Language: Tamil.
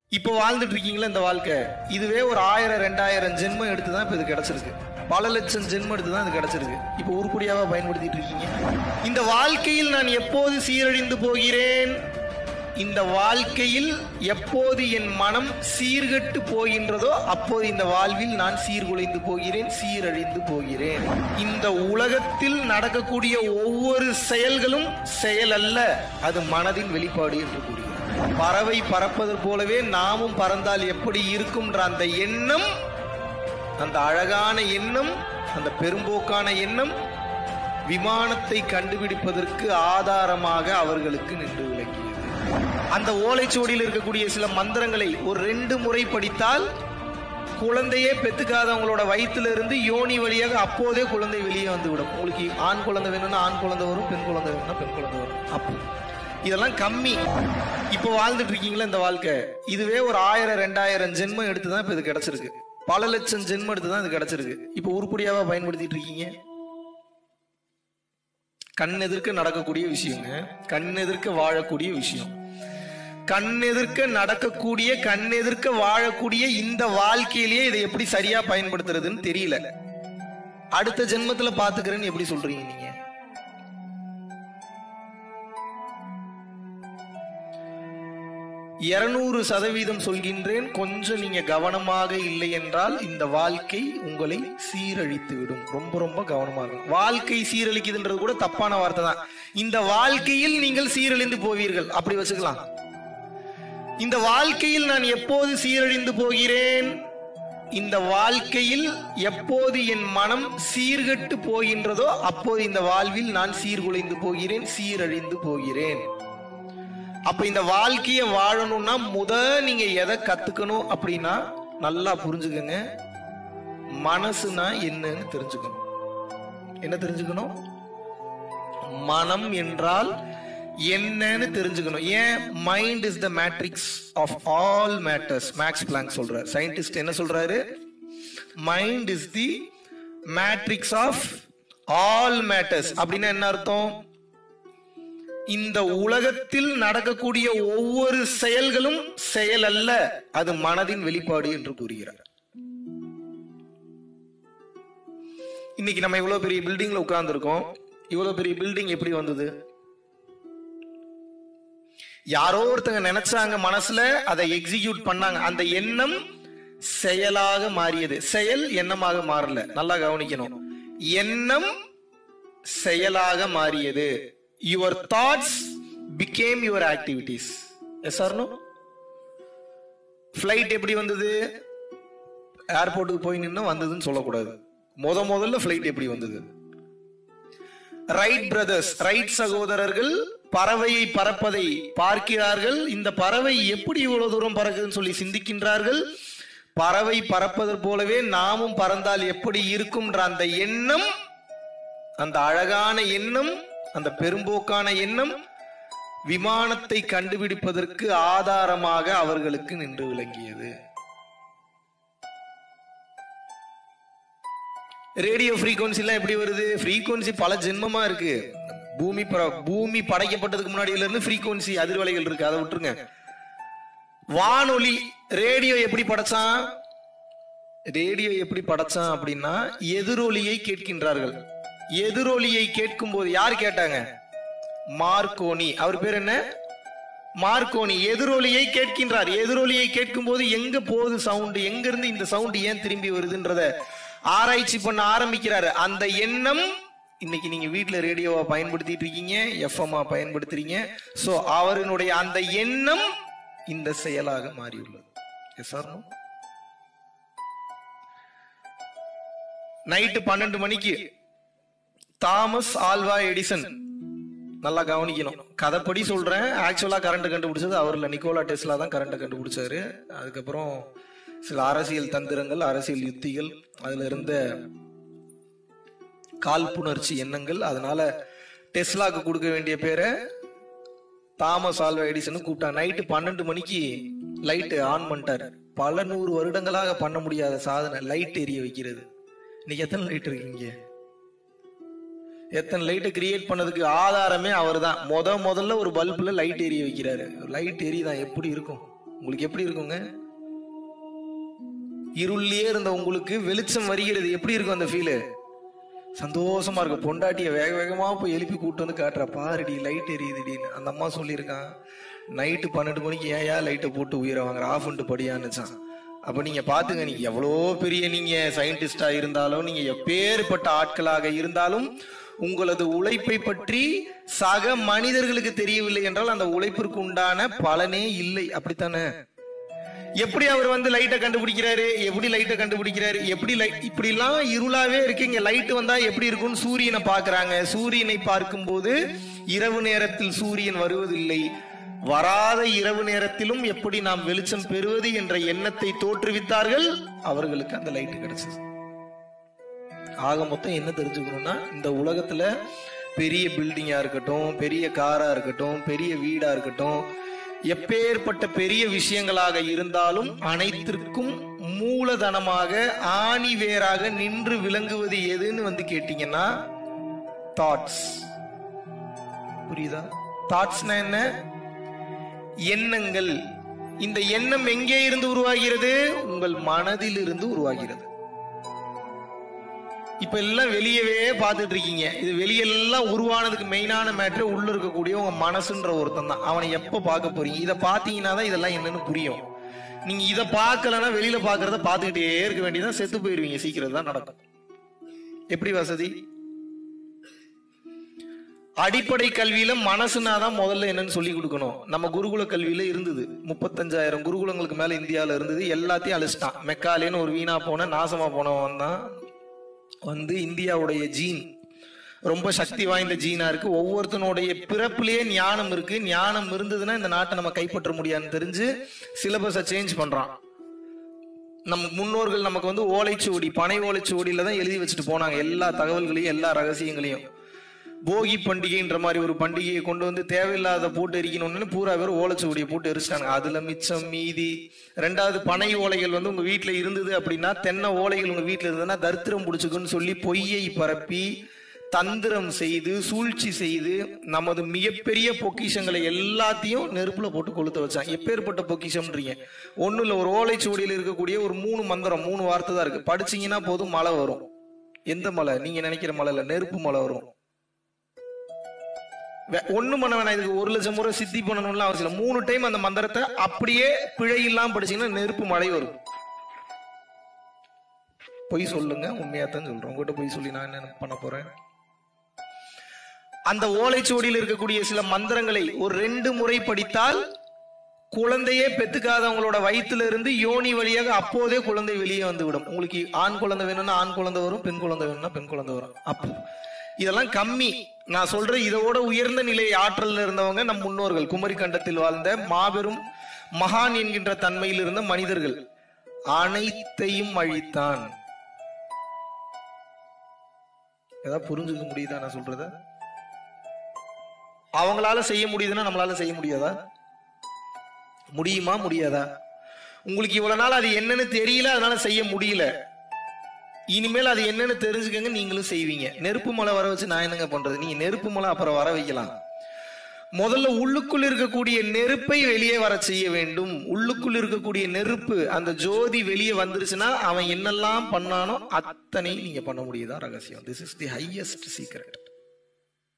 இப்போ வாழ்ந்துட்டு இருக்கீங்களா இந்த வாழ்க்கை இதுவே ஒரு ஆயிரம் ரெண்டாயிரம் ஜென்மம் எடுத்து தான் இப்போ இது கிடைச்சிருக்கு பல லட்சம் ஜென்மம் எடுத்து தான் இது கிடைச்சிருக்கு இப்போ உருப்படியாவா பயன்படுத்திட்டு இருக்கீங்க இந்த வாழ்க்கையில் நான் எப்போது சீரழிந்து போகிறேன் இந்த வாழ்க்கையில் எப்போது என் மனம் சீர்கெட்டு போகின்றதோ அப்போது இந்த வாழ்வில் நான் சீர்குலைந்து போகிறேன் சீரழிந்து போகிறேன் இந்த உலகத்தில் நடக்கக்கூடிய ஒவ்வொரு செயல்களும் செயல் அல்ல அது மனதின் வெளிப்பாடு என்று கூறுகிறார் பறவை பறப்பது போலவே நாமும் பறந்தால் எப்படி இருக்கும்ன்ற அந்த எண்ணம் அந்த அழகான எண்ணம் அந்த பெரும்போக்கான எண்ணம் விமானத்தை கண்டுபிடிப்பதற்கு ஆதாரமாக அவர்களுக்கு நின்று விளங்கியது அந்த ஓலைச்சுவடியில் இருக்கக்கூடிய சில மந்திரங்களை ஒரு ரெண்டு முறை படித்தால் குழந்தையே பெத்துக்காதவங்களோட வயிற்றுல இருந்து யோனி வழியாக அப்போதே குழந்தை வெளியே வந்து விடும் உங்களுக்கு ஆண் குழந்தை வேணும்னா ஆண் குழந்தை வரும் பெண் குழந்தை வேணும்னா பெண் குழந்தை வரும் அப்போ இதெல்லாம் கம்மி இப்போ வாழ்ந்துட்டு இருக்கீங்களா இந்த வாழ்க்கை இதுவே ஒரு ஆயிரம் ரெண்டாயிரம் ஜென்மம் எடுத்து தான் இப்போ இது கிடைச்சிருக்கு பல லட்சம் ஜென்மம் எடுத்து தான் இது கிடைச்சிருக்கு இப்போ உருப்படியாவா பயன்படுத்திட்டு இருக்கீங்க கண் எதிர்க்க நடக்கக்கூடிய விஷயங்க கண் எதிர்க்க வாழக்கூடிய விஷயம் கண் எதிர்க்க நடக்கக்கூடிய கண் எதிர்க்க வாழக்கூடிய இந்த வாழ்க்கையிலேயே இதை எப்படி சரியா பயன்படுத்துறதுன்னு தெரியல அடுத்த ஜென்மத்துல பாத்துக்கிறேன்னு எப்படி சொல்றீங்க நீங்க இருநூறு சதவீதம் சொல்கின்றேன் கொஞ்சம் நீங்க கவனமாக இல்லை என்றால் இந்த வாழ்க்கை உங்களை சீரழித்து விடும் ரொம்ப ரொம்ப கவனமாக இருக்கணும். வாழ்க்கை சீரழிக்குதுன்றது கூட தப்பான வார்த்தை தான் இந்த வாழ்க்கையில் நீங்கள் சீரழிந்து போவீர்கள் அப்படி வச்சுக்கலாம் இந்த வாழ்க்கையில் நான் எப்போது சீரழிந்து போகிறேன் இந்த வாழ்க்கையில் எப்போது என் மனம் சீர்கெட்டு போகின்றதோ அப்போது இந்த வாழ்வில் நான் சீர்குலைந்து போகிறேன் சீரழிந்து போகிறேன் அப்ப இந்த வாழ்க்கைய வாழணும்னா முத நீங்க எதை கத்துக்கணும் அப்படின்னா நல்லா புரிஞ்சுக்கங்க மனசுனா என்னன்னு தெரிஞ்சுக்கணும் என்ன தெரிஞ்சுக்கணும் மனம் என்றால் என்னன்னு தெரிஞ்சுக்கணும் ஏன் mind is the matrix of all matters Max Planck சொல்றாரு சயின்டிஸ்ட் என்ன சொல்றாரு mind is the matrix of all matters அப்படின்னா என்ன அர்த்தம் இந்த உலகத்தில் நடக்கக்கூடிய ஒவ்வொரு செயல்களும் செயல் அல்ல அது மனதின் வெளிப்பாடு என்று கூறுகிறார் இன்னைக்கு நம்ம இவ்வளவு பெரிய பில்டிங்ல உட்கார்ந்து இருக்கோம் இவ்வளவு பெரிய பில்டிங் எப்படி வந்தது யாரோ ஒருத்தங்க நினைச்சாங்க மனசுல அதை எக்ஸிக்யூட் பண்ணாங்க அந்த எண்ணம் செயலாக மாறியது செயல் எண்ணமாக மாறல நல்லா கவனிக்கணும் எண்ணம் செயலாக மாறியது your thoughts become your activities as are no flight எப்படி வந்தது ஏர்போர்ட்டுக்கு போய் நின்று வந்ததுன்னு சொல்லக்கூடாது முத முதல்ல ஃப்ளைட் எப்படி வந்தது ரைட் பிரதர்ஸ் ரைட் சகோதரர்கள் பறவையை பறப்பதை பார்க்கிறார்கள் இந்த பறவை எப்படி இவ்வளவு தூரம் பறக்குதுன்னு சொல்லி சிந்திக்கின்றார்கள் பறவை பறப்பது போலவே நாமும் பறந்தால் எப்படி இருக்கும்ன்ற அந்த எண்ணம் அந்த அழகான எண்ணம் அந்த பெரும்போக்கான எண்ணம் விமானத்தை கண்டுபிடிப்பதற்கு ஆதாரமாக அவர்களுக்கு நின்று விளங்கியது ரேடியோ ஃப்ரீக்வன்சி எல்லாம் எப்படி வருது ஃப்ரீக்வன்சி பல ஜென்மமா இருக்கு பூமி பர- பூமி படைக்கப்பட்டதுக்கு முன்னாடியில இருந்து ஃப்ரீக்வன்சி அதிர்வலைகள் இருக்கு அதை விட்டுருங்க வானொலி ரேடியோ எப்படி படைச்சான் ரேடியோ எப்படி படைச்சான் அப்படின்னா எதிரொலியை கேட்கின்றார்கள் எதிரொலியை கேட்கும் போது யார் கேட்டாங்க மார்க்கோனி அவர் பேர் என்ன மார்க்கோனி எதிரொலியை கேட்கின்றார் எதிரொலியை கேட்கும் போது எங்க போகுது சவுண்ட் எங்க இருந்து இந்த சவுண்ட் ஏன் திரும்பி வருதுன்றத ஆராய்ச்சி பண்ண ஆரம்பிக்கிறாரு அந்த எண்ணம் இன்னைக்கு நீங்க வீட்ல ரேடியோவா பயன்படுத்திட்டு இருக்கீங்க எஃப்எம்ஆ பயன்படுத்துறீங்க சோ அவரினுடைய அந்த எண்ணம் இந்த செயலாக மாறியுள்ளது எஸ் ஆர் நைட்டு பன்னெண்டு மணிக்கு தாமஸ் ஆல்வா எடிசன் நல்லா கவனிக்கணும் கதைப்படி சொல்றேன் ஆக்சுவலா கரண்ட் கண்டுபிடிச்சது அவர் இல்ல நிக்கோலா டெஸ்லா தான் கரண்ட் கண்டுபிடிச்சாரு அதுக்கப்புறம் சில அரசியல் தந்திரங்கள் அரசியல் யுத்திகள் அதுல இருந்த காழ்ப்புணர்ச்சி எண்ணங்கள் அதனால டெஸ்லாக்கு கொடுக்க வேண்டிய பேரை தாமஸ் ஆல்வா எடிசன் கூப்பிட்டா நைட்டு பன்னெண்டு மணிக்கு லைட் ஆன் பண்ணிட்டாரு பல நூறு வருடங்களாக பண்ண முடியாத சாதனை லைட் எரிய வைக்கிறது இன்னைக்கு எத்தனை லைட் இருக்கீங்க எத்தனை லைட்டை கிரியேட் பண்ணதுக்கு ஆதாரமே அவர் தான் முத முதல்ல ஒரு பல்புல லைட் எரிய வைக்கிறாரு லைட் எரியுதான் எப்படி இருக்கும் உங்களுக்கு எப்படி இருக்குங்க இருள்லயே இருந்த உங்களுக்கு வெளிச்சம் வருகிறது எப்படி இருக்கும் அந்த ஃபீலு சந்தோஷமா இருக்கு பொண்டாட்டிய வேக வேகமா போய் எழுப்பி கூட்டு வந்து காட்டுற பாருடி லைட் எரியுதுடின்னு அந்த அம்மா சொல்லியிருக்கான் நைட்டு பன்னெண்டு மணிக்கு ஏயா லைட்டை போட்டு உயிரை வாங்குற ஆஃப் பண்ணிட்டு படியான்னுச்சான் அப்ப நீங்க பாத்துங்க நீங்க எவ்வளோ பெரிய நீங்க சயின்டிஸ்டா இருந்தாலும் நீங்க எப்பேற்பட்ட ஆட்களாக இருந்தாலும் உங்களது உழைப்பை பற்றி சக மனிதர்களுக்கு தெரியவில்லை என்றால் அந்த உழைப்பிற்கு உண்டான பலனே இல்லை அப்படித்தானே எப்படி அவர் வந்து லைட்டை கண்டுபிடிக்கிறாரு எப்படி லைட்டை கண்டுபிடிக்கிறாரு எப்படி லைட் இப்படி எல்லாம் இருளாவே இருக்கு இங்க லைட் வந்தா எப்படி இருக்கும்னு சூரியனை பார்க்கறாங்க சூரியனை பார்க்கும்போது இரவு நேரத்தில் சூரியன் வருவதில்லை வராத இரவு நேரத்திலும் எப்படி நாம் வெளிச்சம் பெறுவது என்ற எண்ணத்தை தோற்றுவித்தார்கள் அவர்களுக்கு அந்த லைட் கிடைச்சது ஆக மொத்தம் என்ன தெரிஞ்சுக்கணும்னா இந்த உலகத்துல பெரிய பில்டிங்கா இருக்கட்டும் பெரிய காரா இருக்கட்டும் பெரிய வீடா இருக்கட்டும் எப்பேற்பட்ட பெரிய விஷயங்களாக இருந்தாலும் அனைத்திற்கும் மூலதனமாக ஆணி வேராக நின்று விளங்குவது எதுன்னு வந்து கேட்டீங்கன்னா தாட்ஸ் புரியுதா தாட்ஸ்னா என்ன எண்ணங்கள் இந்த எண்ணம் எங்கே இருந்து உருவாகிறது உங்கள் மனதில் இருந்து உருவாகிறது இப்ப எல்லாம் வெளியவே பார்த்துட்டு இருக்கீங்க இது வெளியெல்லாம் உருவானதுக்கு மெயினான மேட்ரு உள்ள இருக்கக்கூடிய உங்க மனசுன்ற ஒருத்தன் தான் அவனை எப்ப பார்க்க போறீங்க இதை பார்த்தீங்கன்னா தான் இதெல்லாம் என்னன்னு புரியும் நீங்க இதை பார்க்கலன்னா வெளியில பார்க்கறத பார்த்துக்கிட்டே இருக்க வேண்டியதான் செத்து போயிருவீங்க சீக்கிரம் தான் நடக்கும் எப்படி வசதி அடிப்படை கல்வியில மனசுனா தான் முதல்ல என்னன்னு சொல்லி கொடுக்கணும் நம்ம குருகுல கல்வியில இருந்தது முப்பத்தஞ்சாயிரம் குருகுலங்களுக்கு மேல இந்தியாவில இருந்தது எல்லாத்தையும் அழிச்சிட்டான் மெக்காலேன்னு ஒரு வீணா போன நாசமா போனவன் தான் வந்து இந்தியாவுடைய ஜீன் ரொம்ப சக்தி வாய்ந்த ஜீனா இருக்கு ஒவ்வொருத்தனுடைய பிறப்பிலேயே ஞானம் இருக்கு ஞானம் இருந்ததுன்னா இந்த நாட்டை நம்ம கைப்பற்ற முடியாதுன்னு தெரிஞ்சு சிலபஸை சேஞ்ச் பண்றான் நம்ம முன்னோர்கள் நமக்கு வந்து ஓலைச்சுவடி பனை ஓலைச்சுவடியில தான் எழுதி வச்சுட்டு போனாங்க எல்லா தகவல்களையும் எல்லா ரகசியங்களையும் போகி பண்டிகைன்ற மாதிரி ஒரு பண்டிகையை கொண்டு வந்து தேவையில்லாத போட்டு எரிக்கணும்னு பூரா பேர் ஓலைச்சுவடியை போட்டு எரிச்சிட்டாங்க அதுல மிச்சம் மீதி ரெண்டாவது பனை ஓலைகள் வந்து உங்க வீட்டுல இருந்தது அப்படின்னா தென்னை ஓலைகள் உங்க வீட்டுல இருந்ததுன்னா தரித்திரம் பிடிச்சுக்குன்னு சொல்லி பொய்யை பரப்பி தந்திரம் செய்து சூழ்ச்சி செய்து நமது மிகப்பெரிய பொக்கிஷங்களை எல்லாத்தையும் நெருப்புல போட்டு கொளுத்த வச்சான் எப்பேற்பட்ட பொக்கிஷம்ன்றீங்க ஒண்ணும் இல்ல ஒரு ஓலைச்சுவடியில் இருக்கக்கூடிய ஒரு மூணு மந்திரம் மூணு வார்த்தை தான் இருக்கு படிச்சீங்கன்னா போதும் மழை வரும் எந்த மலை நீங்க நினைக்கிற மலை இல்ல நெருப்பு மலை வரும் வே- ஒண்ணும் பண்ண வேணாம் இதுக்கு ஒரு லட்சம் முறை சித்தி பண்ணணும்லாம் அவசியம் இல்லை மூணு டைம் அந்த மந்திரத்தை அப்படியே பிழை இல்லாம படிச்சீங்கன்னா நெருப்பு மழை வரும் பொய் சொல்லுங்க உண்மையாத்தான் சொல்றேன் உங்ககிட்ட பொய் சொல்லி நான் என்ன பண்ண போறேன் அந்த ஓலைச்சுவடியில் இருக்கக்கூடிய சில மந்திரங்களை ஒரு ரெண்டு முறை படித்தால் குழந்தையே பெத்துக்காதவங்களோட வயித்துல இருந்து யோனி வழியாக அப்போதே குழந்தை வெளியே வந்து விடும் உங்களுக்கு ஆண் குழந்தை வேணும்னா ஆண் குழந்தை வரும் பெண் குழந்தை வேணும்னா பெண் குழந்தை வரும் அப்போ இதெல்லாம் கம்மி நான் சொல்றேன் இதோட உயர்ந்த நிலை ஆற்றல்ல இருந்தவங்க நம் முன்னோர்கள் குமரி கண்டத்தில் வாழ்ந்த மாபெரும் மகான் என்கின்ற தன்மையில் இருந்த மனிதர்கள் அனைத்தையும் அழித்தான் ஏதாவது புரிஞ்சுக்க முடியுதா நான் சொல்றத அவங்களால செய்ய முடியுதுன்னா நம்மளால செய்ய முடியாதா முடியுமா முடியாதா உங்களுக்கு இவ்வளவு நாள் அது என்னன்னு தெரியல அதனால செய்ய முடியல இனிமேல் அது என்னன்னு தெரிஞ்சுக்கங்க நீங்களும் செய்வீங்க நெருப்பு மலை வர வச்சு நான் என்னங்க பண்றது நீங்க நெருப்பு மலை அப்புறம் வர வைக்கலாம் முதல்ல உள்ளுக்குள் இருக்கக்கூடிய நெருப்பை வெளியே வர செய்ய வேண்டும் உள்ளுக்குள் இருக்கக்கூடிய நெருப்பு அந்த ஜோதி வெளியே வந்துருச்சுன்னா அவன் என்னெல்லாம் பண்ணானோ அத்தனை நீங்க பண்ண முடியுதா ரகசியம் this is the highest secret